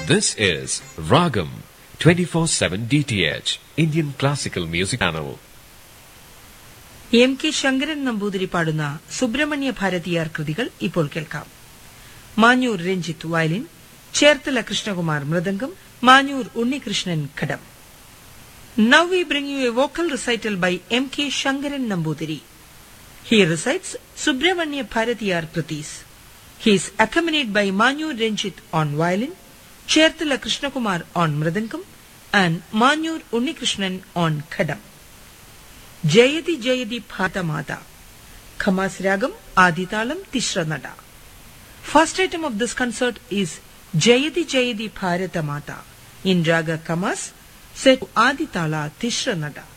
This is Ragam 24/7 DTH Indian Classical Music Channel. M K Sankaran Namboothiri പാടുന്ന സുബ്രഹ്മണ്യ ഭാരതിയാർ കൃതികൾ ഇപ്പോൾ കേൾക്കാം Manjoor Ranjith violin Cherthala Krishnakumar mridangam Manjoor Unnikrishnan ghatam now we bring you a vocal recital by M K Sankaran Namboothiri he recites Subramanya Bharathiyar kritis he is accompanied by Manjoor Ranjith on violin Cherthala Krishnakumar on mridangam and Manjoor Unnikrishnan on ghatam Jayathi Jayathi Bharathamatha Khamas ragam Adithalam Thisranadai first item of this concert is ജയതി Jayathi Bharathamatha in raga Khamas set Adithala തിശ്രനട